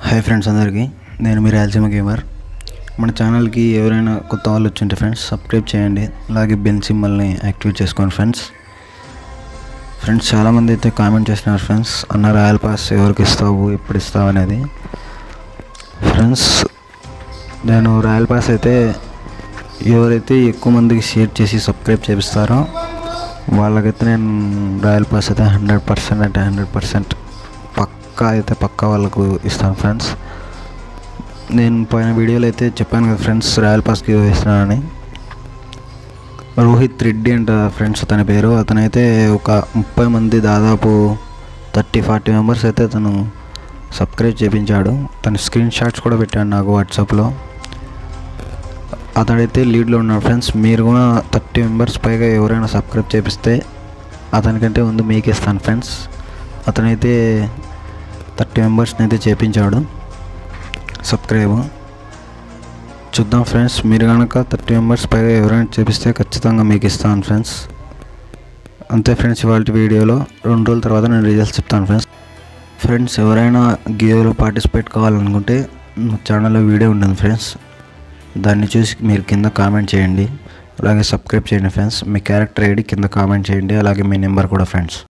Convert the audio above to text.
hi friends అందరికీ నేను మీ Rayalaseema gamer మన ఛానల్కి ఎవరైనా కొత్త వాళ్ళు వచ్చింటే ఫ్రెండ్స్ సబ్స్క్రైబ్ చేయండి అలాగే బెల్ సింబల్ని యాక్టివేట్ చేసుకోండి ఫ్రెండ్స్ ఫ్రెండ్స్ చాలామంది అయితే కామెంట్ చేస్తున్నారు ఫ్రెండ్స్ అన్న రాయల్ పాస్ ఎవరికి ఇస్తావు ఎప్పుడు ఇస్తావు అనేది ఫ్రెండ్స్ నేను రాయల్ పాస్ అయితే ఎవరైతే ఎక్కువ మందికి షేర్ చేసి సబ్స్క్రైబ్ చేపిస్తారో వాళ్ళకైతే నేను రాయల్ పాస్ అయితే హండ్రెడ్ పర్సెంట్ అంటే హండ్రెడ్ పర్సెంట్ పక్కా అయితే పక్కా వాళ్ళకు ఇస్తాను ఫ్రెండ్స్ నేను పోయిన వీడియోలో అయితే చెప్పాను కదా ఫ్రెండ్స్ రాయల్ పాస్కి ఇస్తున్నానని రోహిత్ రెడ్డి అంట ఫ్రెండ్స్ అతని పేరు అతనైతే ఒక ముప్పై మంది దాదాపు థర్టీ ఫార్టీ మెంబర్స్ అయితే అతను సబ్స్క్రైబ్ చేయించాడు తన స్క్రీన్ షాట్స్ కూడా పెట్టాడు నాకు వాట్సాప్లో అతడైతే లీడ్లో ఉన్నాడు ఫ్రెండ్స్ మీరు కూడా థర్టీ మెంబర్స్ పైగా ఎవరైనా సబ్స్క్రైబ్ చేపిస్తే అతనికంటే ముందు మీకు ఇస్తాను ఫ్రెండ్స్ అతనైతే థర్టీ మెంబర్స్ని అయితే చేపించాడు సబ్స్క్రైబ్ చూద్దాం ఫ్రెండ్స్ మీరు కనుక థర్టీ మెంబర్స్ పైగా ఎవరైనా చేపిస్తే ఖచ్చితంగా మీకు ఇస్తాను ఫ్రెండ్స్ అంతే ఫ్రెండ్స్ ఇవాళ వీడియోలో రెండు రోజుల తర్వాత నేను రిజల్ట్స్ చెప్తాను ఫ్రెండ్స్ ఫ్రెండ్స్ ఎవరైనా గేమ్లో పార్టిసిపేట్ కావాలనుకుంటే మా ఛానల్లో వీడియో ఉంటుంది ఫ్రెండ్స్ దాన్ని చూసి మీరు కింద కామెంట్ చేయండి అలాగే సబ్స్క్రైబ్ చేయండి ఫ్రెండ్స్ మీ క్యారెక్టర్ ఐడి కింద కామెంట్ చేయండి అలాగే మీ నెంబర్ కూడా ఫ్రెండ్స్